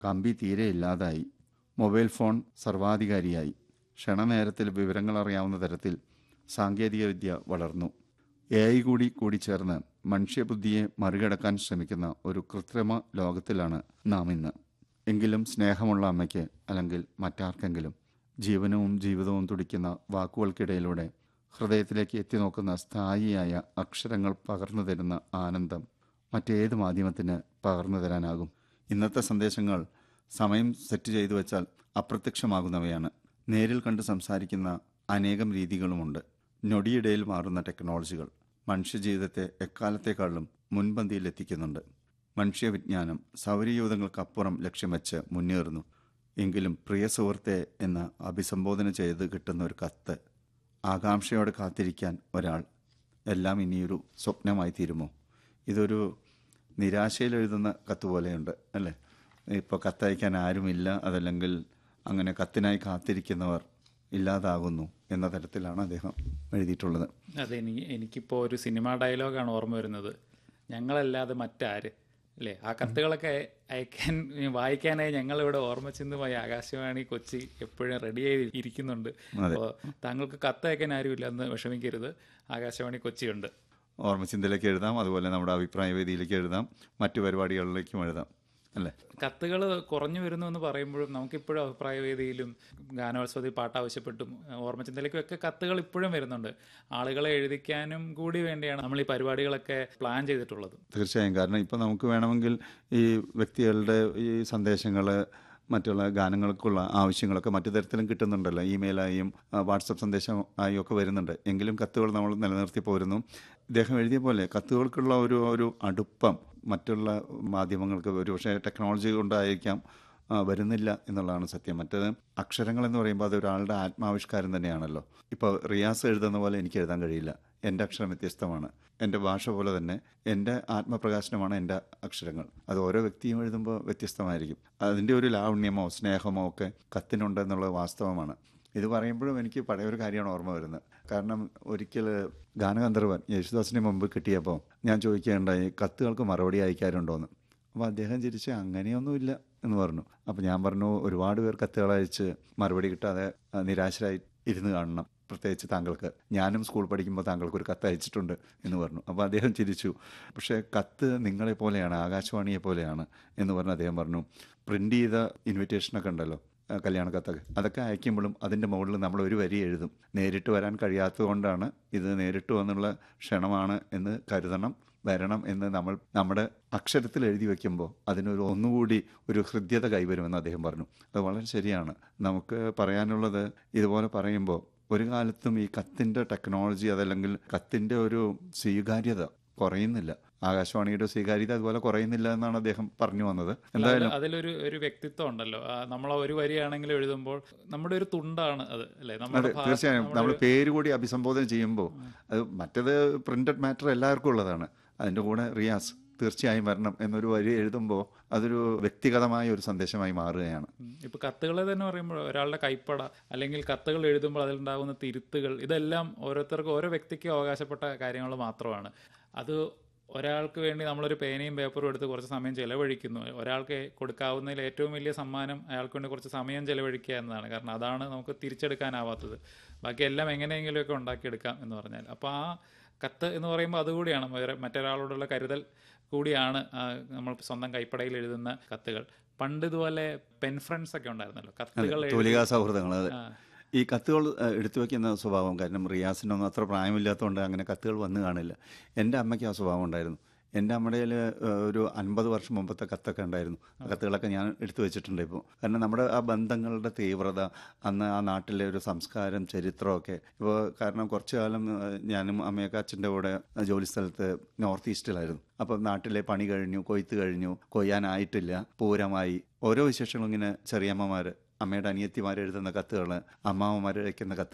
കമ്പി തീരെ ഇല്ലാതായി മൊബൈൽ ഫോൺ സർവാധികാരിയായി ക്ഷണനേരത്തിൽ വിവരങ്ങൾ അറിയാവുന്ന തരത്തിൽ സാങ്കേതികവിദ്യ വളർന്നു എ ഐ കൂടി കൂടിച്ചേർന്ന് മനുഷ്യബുദ്ധിയെ മറികടക്കാൻ ശ്രമിക്കുന്ന ഒരു കൃത്രിമ ലോകത്തിലാണ് നാം ഇന്ന് എങ്കിലും സ്നേഹമുള്ള അമ്മയ്ക്ക് അല്ലെങ്കിൽ മറ്റാർക്കെങ്കിലും ജീവനവും ജീവിതവും തുടിക്കുന്ന വാക്കുകൾക്കിടയിലൂടെ ഹൃദയത്തിലേക്ക് എത്തി നോക്കുന്ന സ്ഥായിയായ അക്ഷരങ്ങൾ പകർന്നു തരുന്ന ആനന്ദം മറ്റേത് മാധ്യമത്തിന് പകർന്നു തരാനാകും ഇന്നത്തെ സന്ദേശങ്ങൾ സമയം സെറ്റ് ചെയ്തു വെച്ചാൽ അപ്രത്യക്ഷമാകുന്നവയാണ് നേരിൽ കണ്ട് സംസാരിക്കുന്ന അനേകം രീതികളുമുണ്ട് ഞൊടിയിടയിൽ മാറുന്ന ടെക്നോളജികൾ മനുഷ്യജീവിതത്തെ എക്കാലത്തേക്കാളും മുൻപന്തിയിലെത്തിക്കുന്നുണ്ട് മനുഷ്യവിജ്ഞാനം സൗരയൂഥങ്ങൾക്കപ്പുറം ലക്ഷ്യം വെച്ച് മുന്നേറുന്നു എങ്കിലും പ്രിയ സുഹൃത്തെ എന്ന് അഭിസംബോധന ചെയ്ത് കിട്ടുന്ന ഒരു കത്ത് ആകാംക്ഷയോടെ കാത്തിരിക്കാൻ ഒരാൾ എല്ലാം ഇനിയൊരു സ്വപ്നമായി തീരുമോ ഇതൊരു നിരാശയിൽ എഴുതുന്ന കത്ത് പോലെയുണ്ട് അല്ലേ ഇപ്പോൾ കത്തയക്കാൻ ആരുമില്ല അതല്ലെങ്കിൽ അങ്ങനെ കത്തിനായി കാത്തിരിക്കുന്നവർ ഇല്ലാതാകുന്നു എന്ന തരത്തിലാണ് അദ്ദേഹം എഴുതിയിട്ടുള്ളത് അതെ എനിക്ക് എനിക്കിപ്പോൾ ഒരു സിനിമ ഡയലോഗാണ് ഓർമ്മ വരുന്നത് ഞങ്ങളല്ലാതെ മറ്റാര് അല്ലേ ആ കത്തുകളൊക്കെ അയക്കാൻ വായിക്കാനായി ഞങ്ങളിവിടെ ഓർമ്മച്ചിന്തുമായി ആകാശവാണി കൊച്ചി എപ്പോഴും റെഡിയായി ഇരിക്കുന്നുണ്ട് അപ്പോൾ താങ്കൾക്ക് കത്ത് അയക്കാൻ ആരുമില്ല എന്ന് വിഷമിക്കരുത് ആകാശവാണി കൊച്ചിയുണ്ട് ഓർമ്മചിന്തയിലേക്ക് എഴുതാം അതുപോലെ നമ്മുടെ അഭിപ്രായ വേദിയിലേക്ക് എഴുതാം മറ്റു പരിപാടികളിലേക്കും എഴുതാം അല്ലേ കത്തുകൾ കുറഞ്ഞു വരുന്നു എന്ന് പറയുമ്പോഴും നമുക്കിപ്പോഴും അഭിപ്രായ വേദിയിലും ഗാനോത്സവത്തിൽ പാട്ട് ആവശ്യപ്പെട്ടും ഓർമ്മചിന്തയിലേക്കും ഒക്കെ കത്തുകൾ ഇപ്പോഴും വരുന്നുണ്ട് ആളുകളെ എഴുതിക്കാനും കൂടി വേണ്ടിയാണ് നമ്മൾ ഈ പരിപാടികളൊക്കെ പ്ലാൻ ചെയ്തിട്ടുള്ളത് തീർച്ചയായും കാരണം ഇപ്പോൾ നമുക്ക് വേണമെങ്കിൽ ഈ വ്യക്തികളുടെ ഈ സന്ദേശങ്ങൾ മറ്റുള്ള ഗാനങ്ങൾക്കുള്ള ആവശ്യങ്ങളൊക്കെ മറ്റു തരത്തിലും കിട്ടുന്നുണ്ടല്ലോ ഇമെയിലായും വാട്സപ്പ് സന്ദേശം ആയും ഒക്കെ വരുന്നുണ്ട് എങ്കിലും കത്തുകൾ നമ്മൾ നിലനിർത്തി പോരുന്നു ഇദ്ദേഹം എഴുതിയ പോലെ കത്തുകൾക്കുള്ള ഒരു ഒരു അടുപ്പം മറ്റുള്ള മാധ്യമങ്ങൾക്ക് ഒരു പക്ഷേ ടെക്നോളജി കൊണ്ടായിരിക്കാം ആ, വരുന്നില്ല എന്നുള്ളതാണ് സത്യം മറ്റേത് അക്ഷരങ്ങൾ എന്ന് പറയുമ്പോൾ അത് ഒരാളുടെ ആത്മാവിഷ്കാരം തന്നെയാണല്ലോ ഇപ്പോൾ റിയാസ് എഴുതുന്ന പോലെ എനിക്ക് എഴുതാൻ കഴിയില്ല എൻ്റെ അക്ഷരം വ്യത്യസ്തമാണ് എൻ്റെ ഭാഷ പോലെ തന്നെ എൻ്റെ ആത്മപ്രകാശനമാണ് എൻ്റെ അക്ഷരങ്ങൾ അത് ഓരോ വ്യക്തിയും എഴുതുമ്പോൾ വ്യത്യസ്തമായിരിക്കും അതിൻ്റെ ഒരു ലാവണ്യമോ സ്നേഹമോ ഒക്കെ കത്തിനുണ്ട് എന്നുള്ളത് വാസ്തവമാണ് ഇത് പറയുമ്പോഴും എനിക്ക് പഴയ ഒരു കാര്യമാണ് ഓർമ്മ വരുന്നത് കാരണം ഒരിക്കൽ ഗാനഗന്ധർവൻ യേശുദാസിന് മുമ്പ് കിട്ടിയപ്പോൾ ഞാൻ ചോദിക്കുകയുണ്ടായി കത്തുകൾക്ക് മറുപടി അയക്കാറുണ്ടോയെന്ന് അപ്പോൾ അദ്ദേഹം ചിരിച്ച് അങ്ങനെയൊന്നുമില്ല എന്ന് പറഞ്ഞു അപ്പോൾ ഞാൻ പറഞ്ഞു ഒരുപാട് പേർ കത്തുകൾ അയച്ച് മറുപടി കിട്ടാതെ ആ, നിരാശരായി ഇരുന്ന് കാണണം പ്രത്യേകിച്ച് താങ്കൾക്ക് ഞാനും സ്കൂൾ പഠിക്കുമ്പോൾ താങ്കൾക്ക് ഒരു കത്ത് അയച്ചിട്ടുണ്ട് എന്ന് പറഞ്ഞു അപ്പോൾ അദ്ദേഹം ചിരിച്ചു പക്ഷേ കത്ത് നിങ്ങളെ പോലെയാണ് ആകാശവാണിയെ പോലെയാണ് എന്ന് പറഞ്ഞ് അദ്ദേഹം പറഞ്ഞു പ്രിൻ്റ് ചെയ്ത ഇൻവിറ്റേഷനൊക്കെ ഉണ്ടല്ലോ ആ, കല്യാണ കത്തൊക്കെ അതൊക്കെ അയക്കുമ്പോഴും അതിൻ്റെ മുകളിൽ നമ്മൾ ഒരു വരി എഴുതും നേരിട്ട് വരാൻ കഴിയാത്തത് കൊണ്ടാണ് ഇത് നേരിട്ട് വന്നുള്ള ക്ഷണമാണ് എന്ന് കരുതണം വരണം എന്ന് നമ്മൾ നമ്മുടെ അക്ഷരത്തിൽ എഴുതി വെക്കുമ്പോൾ അതിനൊരു ഒന്നുകൂടി ഒരു ഹൃദ്യത കൈവരുമെന്ന് അദ്ദേഹം പറഞ്ഞു അത് വളരെ ശരിയാണ് നമുക്ക് പറയാനുള്ളത് ഇതുപോലെ പറയുമ്പോൾ ഒരു കാലത്തും ഈ കത്തിൻ്റെ ടെക്നോളജി അതല്ലെങ്കിൽ കത്തിൻ്റെ ഒരു സ്വീകാര്യത കുറയുന്നില്ല ആകാശവാണിയുടെ സ്വീകാര്യത അതുപോലെ കുറയുന്നില്ല എന്നാണ് അദ്ദേഹം പറഞ്ഞു വന്നത് എന്തായാലും അതിലൊരു ഒരു വ്യക്തിത്വം ഉണ്ടല്ലോ ആ, നമ്മൾ ഒരു വരിയാണെങ്കിലും എഴുതുമ്പോൾ നമ്മുടെ ഒരു തുണ്ടാണ് അത് അല്ലേ അതെ നമ്മുടെ ഭാ- തീർച്ചയായും നമ്മുടെ നമ്മൾ പേര് കൂടി അഭിസംബോധന ചെയ്യുമ്പോൾ അത് മറ്റത് പ്രിന്റഡ് മാറ്റർ എല്ലാവർക്കും ഉള്ളതാണ് അതിൻ്റെ കൂടെ റിയാസ് തീർച്ചയായും വരണം എന്നൊരു വരി എഴുതുമ്പോൾ അതൊരു വ്യക്തിഗതമായ ഒരു സന്ദേശമായി മാറുകയാണ് ഉം. ഇപ്പൊ കത്തുകളെ തന്നെ പറയുമ്പോൾ ഒരാളുടെ കൈപ്പട അല്ലെങ്കിൽ കത്തുകൾ എഴുതുമ്പോൾ അതിലുണ്ടാകുന്ന തിരുത്തുകൾ ഇതെല്ലാം ഓരോരുത്തർക്കും ഓരോ വ്യക്തിക്കും അവകാശപ്പെട്ട കാര്യങ്ങൾ മാത്രമാണ് അത് ഒരാൾക്ക് വേണ്ടി നമ്മളൊരു പേനയും പേപ്പറും എടുത്ത് കുറച്ച് സമയം ചെലവഴിക്കുന്നു ഒരാൾക്ക് കൊടുക്കാവുന്നതിൽ ഏറ്റവും വലിയ സമ്മാനം അയാൾക്ക് വേണ്ടി കുറച്ച് സമയം ചെലവഴിക്കുക എന്നതാണ് കാരണം അതാണ് നമുക്ക് തിരിച്ചെടുക്കാനാവാത്തത് ബാക്കി എല്ലാം എങ്ങനെയെങ്കിലുമൊക്കെ ഉണ്ടാക്കിയെടുക്കാം എന്ന് പറഞ്ഞാൽ അപ്പോൾ ആ കത്ത് എന്ന് പറയുമ്പോൾ അതുകൂടിയാണ് വേറെ മറ്റൊരാളോടുള്ള കരുതൽ കൂടിയാണ് ആ, നമ്മൾ സ്വന്തം കൈപ്പടയിൽ എഴുതുന്ന കത്തുകൾ പണ്ട് ഇതുപോലെ പെൻ ഫ്രണ്ട്സ് ഒക്കെ ഉണ്ടായിരുന്നല്ലോ കത്തുകൾ എഴുതി- തൂലികാ സൗഹൃദങ്ങൾ അതെ ആ. ഈ കത്തുകൾ ഏഹ്, എടുത്തു വയ്ക്കുന്ന സ്വഭാവം കാരണം റിയാസിനൊന്നും അത്ര പ്രായമില്ലാത്തതുകൊണ്ട് അങ്ങനെ കത്തുകൾ വന്നു കാണില്ല എൻ്റെ അമ്മയ്ക്ക് ആ സ്വഭാവം ഉണ്ടായിരുന്നു എൻ്റെ അമ്മയുടെ ഒരു അൻപത് വർഷം മുമ്പത്തെ കത്തൊക്കെ ഉണ്ടായിരുന്നു ആ കത്തുകളൊക്കെ ഞാൻ എടുത്തു വെച്ചിട്ടുണ്ട് ഇപ്പോൾ കാരണം നമ്മുടെ ആ ബന്ധങ്ങളുടെ തീവ്രത അന്ന് ആ നാട്ടിലെ ഒരു സംസ്കാരം ചരിത്രമൊക്കെ ഇപ്പോൾ കാരണം കുറച്ചു കാലം ഏഹ്, ഞാനും അമ്മയൊക്കെ അച്ഛൻ്റെ കൂടെ ജോലി സ്ഥലത്ത് നോർത്ത് ഈസ്റ്റിലായിരുന്നു അപ്പോൾ നാട്ടിലെ പണി കഴിഞ്ഞു കൊയ്ത്ത് കഴിഞ്ഞു കൊയ്യാനായിട്ടില്ല പൂരമായി ഓരോ വിശേഷങ്ങളും ഇങ്ങനെ ചെറിയമ്മമാർ അമ്മയുടെ അനിയത്തിമാർ എഴുതുന്ന കത്തുകൾ അമ്മാവന്മാർ അയക്കുന്ന കത്തുകൾ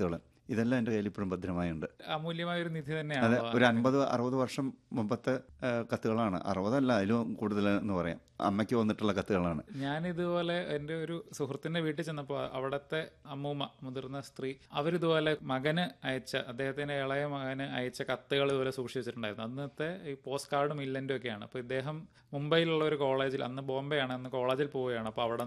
ഇതെല്ലാം എൻ്റെ കയ്യിൽ ഇപ്പോഴും ഭദ്രമായുണ്ട് അമൂല്യമായ ഒരു നിധി അതെ തന്നെയാണ് ഒരു അൻപത് അറുപത് വർഷം മുമ്പത്തെ ആ, കത്തുകളാണ് അറുപതല്ല അതിലും കൂടുതൽ എന്ന് പറയാം അമ്മയ്ക്ക് വന്നിട്ടുള്ള കത്തുകളാണ് ഞാൻ ഇതുപോലെ എൻ്റെ ഒരു സുഹൃത്തിന്റെ വീട്ടിൽ ചെന്നപ്പോൾ അവിടുത്തെ അമ്മൂമ്മ മുതിർന്ന സ്ത്രീ അവരിതുപോലെ മകന് അയച്ച അദ്ദേഹത്തിന്റെ ഇളയ മകന് അയച്ച കത്തുകൾ ഇതുപോലെ സൂക്ഷിച്ചു വെച്ചിട്ടുണ്ടായിരുന്നു അന്നത്തെ ഈ പോസ്റ്റ് കാർഡും ഇല്ലൻറ്റും ഒക്കെയാണ് അപ്പോൾ ഇദ്ദേഹം മുംബൈയിലുള്ള ഒരു കോളേജിൽ അന്ന് ബോംബെ ആണ് അന്ന് കോളേജിൽ പോവുകയാണ് അപ്പോൾ അവിടെ